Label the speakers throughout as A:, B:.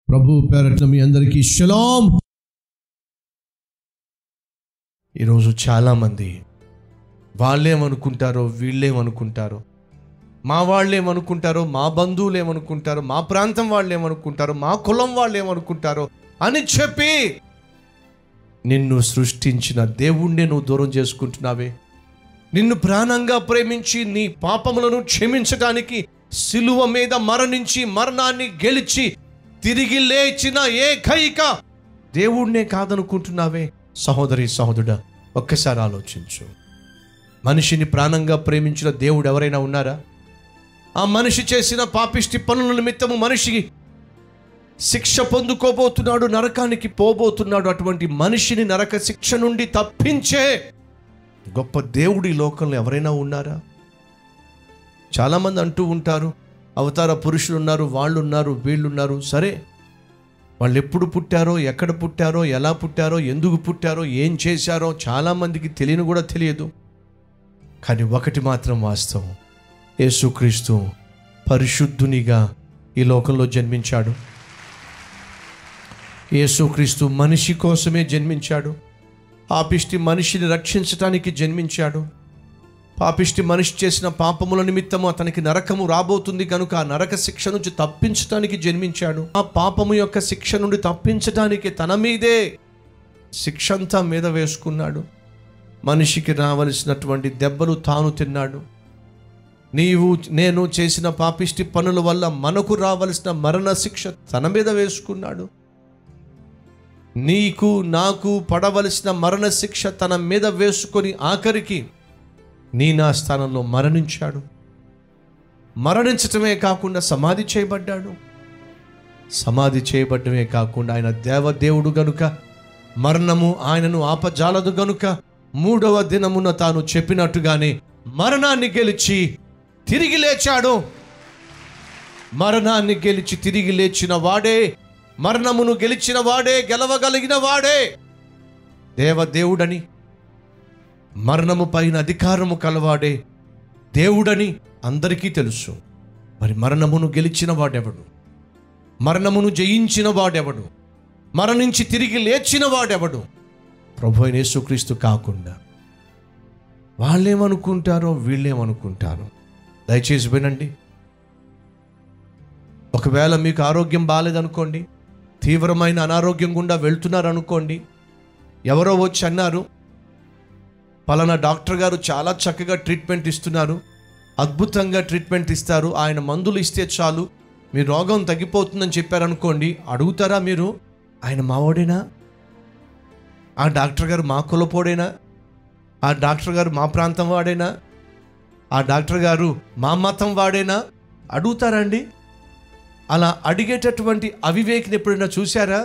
A: ప్రభు పేరట్ల మీ అందరికీ షలాం ఈరోజు చాలామంది వాళ్ళేమనుకుంటారో వీళ్ళేమనుకుంటారో మా వాళ్ళు ఏమనుకుంటారో మా బంధువులు ఏమనుకుంటారో మా ప్రాంతం వాళ్ళు ఏమనుకుంటారో మా కులం వాళ్ళు ఏమనుకుంటారో అని చెప్పి నిన్ను సృష్టించిన దేవుణ్ణే నువ్వు దూరం చేసుకుంటున్నావే నిన్ను ప్రాణంగా ప్రేమించి నీ పాపములను క్షమించడానికి సిలువ మీద మరణించి మరణాన్ని గెలిచి తిరిగి లేచిన ఏకైక దేవుణ్ణే కాదనుకుంటున్నావే సహోదరి సహోదరుడా ఒక్కసారి ఆలోచించు మనిషిని ప్రాణంగా ప్రేమించిన దేవుడు ఎవరైనా ఉన్నారా ఆ మనిషి చేసిన పాపిష్టి పనుల నిమిత్తము మనిషి శిక్ష పొందుకోబోతున్నాడు నరకానికి పోబోతున్నాడు అటువంటి మనిషిని నరక శిక్ష నుండి తప్పించే గొప్ప దేవుడి లోకంలో ఎవరైనా ఉన్నారా చాలామంది అంటూ ఉంటారు అవతార పురుషులు ఉన్నారు వాళ్ళు ఉన్నారు వీళ్ళు ఉన్నారు సరే వాళ్ళు ఎప్పుడు పుట్టారో ఎక్కడ పుట్టారో ఎలా పుట్టారో ఎందుకు పుట్టారో ఏం చేశారో చాలామందికి తెలియని కూడా తెలియదు కానీ ఒకటి మాత్రం వాస్తవం యేసుక్రీస్తు పరిశుద్ధునిగా ఈ లోకంలో జన్మించాడు యేసుక్రీస్తు మనిషి కోసమే జన్మించాడు పాపిష్టి మనిషిని రక్షించటానికి జన్మించాడు పాపిష్టి మనిషి చేసిన పాపముల నిమిత్తము అతనికి నరకము రాబోతుంది కనుక ఆ నరక శిక్ష నుంచి తప్పించటానికి జన్మించాడు ఆ పాపము యొక్క శిక్ష నుండి తప్పించటానికి తన మీదే శిక్ష అంతా మీద వేసుకున్నాడు మనిషికి రావలసినటువంటి దెబ్బలు తాను తిన్నాడు నీవు నేను చేసిన పాపిష్టి పనుల వల్ల మనకు రావలసిన మరణ శిక్ష తన మీద వేసుకున్నాడు నీకు నాకు పడవలసిన మరణ శిక్ష తన మీద వేసుకొని ఆఖరికి నీ నా స్థానంలో మరణించాడు మరణించటమే కాకుండా సమాధి చేయబడ్డాడు సమాధి చేయబడ్డమే కాకుండా ఆయన దేవదేవుడు గనుక మరణము ఆయనను ఆపజాలదు గనుక మూడవ దినమున తాను చెప్పినట్టుగానే మరణాన్ని గెలిచి తిరిగి లేచాడు మరణాన్ని గెలిచి తిరిగి లేచిన వాడే మరణమును గెలిచిన వాడే గెలవగలిగిన వాడే దేవదేవుడని మరణము పైన అధికారము కలవాడే దేవుడని అందరికీ తెలుసు మరి మరణమును గెలిచిన వాడెవడు మరణమును జయించిన వాడెవడు మరణించి తిరిగి లేచిన వాడెవడు ప్రభు అయిన యేసుక్రీస్తు కాకుండా వాళ్ళేమనుకుంటారో వీళ్ళేమనుకుంటారో దయచేసి వినండి ఒకవేళ మీకు ఆరోగ్యం బాగాలేదనుకోండి తీవ్రమైన అనారోగ్యం గుండా వెళ్తున్నారు అనుకోండి ఎవరో వచ్చి అన్నారు పలానా డాక్టర్ గారు చాలా చక్కగా ట్రీట్మెంట్ ఇస్తున్నారు అద్భుతంగా ట్రీట్మెంట్ ఇస్తారు ఆయన మందులు ఇస్తే చాలు మీ రోగం తగ్గిపోతుందని చెప్పారనుకోండి అడుగుతారా మీరు ఆయన మావాడేనా ఆ డాక్టర్ గారు మా కులపోడేనా ఆ డాక్టర్ గారు మా ప్రాంతం వాడేనా ఆ డాక్టర్ గారు మా మతం వాడేనా అడుగుతారండి అలా అడిగేటటువంటి అవివేకిని ఎప్పుడైనా చూశారా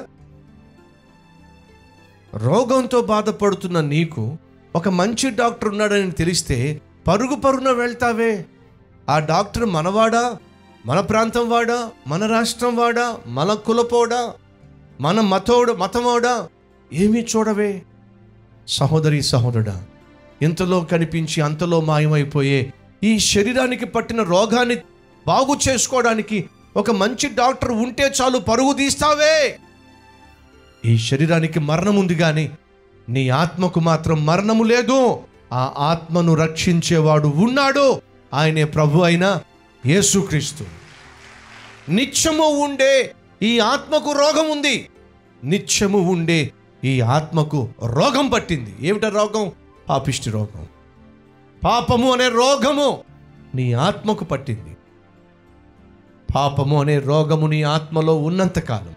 A: రోగంతో బాధపడుతున్న నీకు ఒక మంచి డాక్టర్ ఉన్నాడని తెలిస్తే పరుగు పరుగున వెళ్తావే ఆ డాక్టర్ మనవాడా మన ప్రాంతం వాడా మన రాష్ట్రం వాడా మన కులపోడా మన మతోడు మతమోడా ఏమీ చూడవే సహోదరి సహోదరుడా ఇంతలో కనిపించి అంతలో మాయమైపోయే ఈ శరీరానికి పట్టిన రోగాన్ని బాగు చేసుకోవడానికి ఒక మంచి డాక్టర్ ఉంటే చాలు పరుగు తీస్తావే ఈ శరీరానికి మరణం ఉంది కానీ నీ ఆత్మకు మాత్రం మరణము లేదు ఆ ఆత్మను రక్షించేవాడు ఉన్నాడు ఆయనే ప్రభు అయిన యేసుక్రీస్తు నిత్యము ఉండే ఈ ఆత్మకు రోగం ఉంది నిత్యము ఉండే ఈ ఆత్మకు రోగం పట్టింది ఏమిట రోగం పాపిష్టి రోగం పాపము అనే రోగము నీ ఆత్మకు పట్టింది పాపము అనే రోగము నీ ఆత్మలో ఉన్నంతకాలం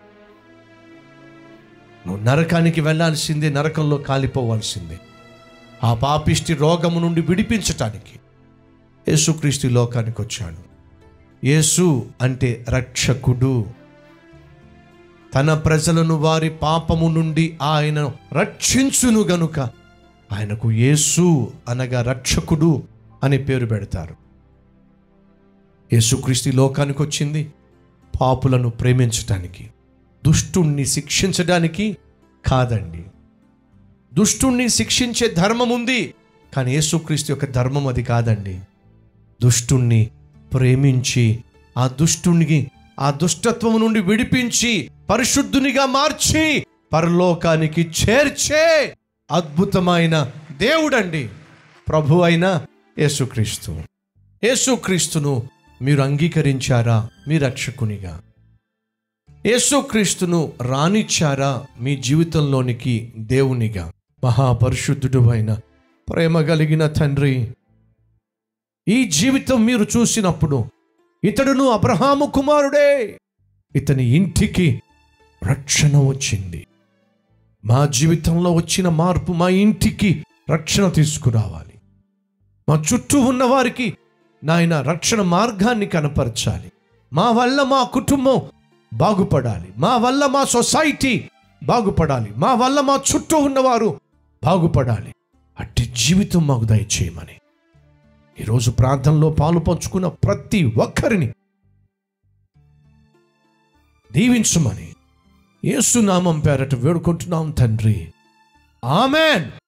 A: నువ్వు నరకానికి వెళ్ళాల్సిందే నరకంలో కాలిపోవాల్సిందే ఆ పాపిష్టి రోగము నుండి విడిపించటానికి యేసుక్రీస్తు ఈ లోకానికి వచ్చాడు యేసు అంటే రక్షకుడు తన ప్రజలను వారి పాపము నుండి ఆయన రక్షించును గనుక ఆయనకు యేసు అనగా రక్షకుడు అనే పేరు పెడతారు యేసుక్రీస్తు ఈ లోకానికి వచ్చింది పాపులను ప్రేమించటానికి దుష్టుణ్ణి శిక్షించడానికి కాదండి దుష్టుణ్ణి శిక్షించే ధర్మం ఉంది కానీ యేసుక్రీస్తు యొక్క ధర్మం అది కాదండి దుష్టుణ్ణి ప్రేమించి ఆ దుష్టునికి ఆ దుష్టత్వము నుండి విడిపించి పరిశుద్ధునిగా మార్చి పరలోకానికి చేర్చే అద్భుతమైన దేవుడండి ప్రభు అయిన యేసుక్రీస్తు యేసుక్రీస్తును మీరు అంగీకరించారా మీ రక్షకునిగా యేసుక్రీస్తును రానిచ్చారా మీ జీవితంలోనికి దేవునిగా మహాపరిశుద్ధుడు అయిన ప్రేమ కలిగిన తండ్రి ఈ జీవితం మీరు చూసినప్పుడు ఇతడును అబ్రహాము కుమారుడే ఇతని ఇంటికి రక్షణ వచ్చింది మా జీవితంలో వచ్చిన మార్పు మా ఇంటికి రక్షణ తీసుకురావాలి మా చుట్టూ ఉన్న వారికి నాయన రక్షణ మార్గాన్ని కనపరచాలి మా వల్ల మా కుటుంబం బాగుపడాలి మా వల్ల మా సొసైటీ బాగుపడాలి మా వల్ల మా చుట్టూ ఉన్నవారు బాగుపడాలి అట్టి జీవితం మాకు దయచేయమని ఈరోజు ప్రార్థనలో పాలు పంచుకున్న ప్రతి ఒక్కరిని దీవించమని యేసునామం పేరట వేడుకుంటున్నాం తండ్రి ఆమెన్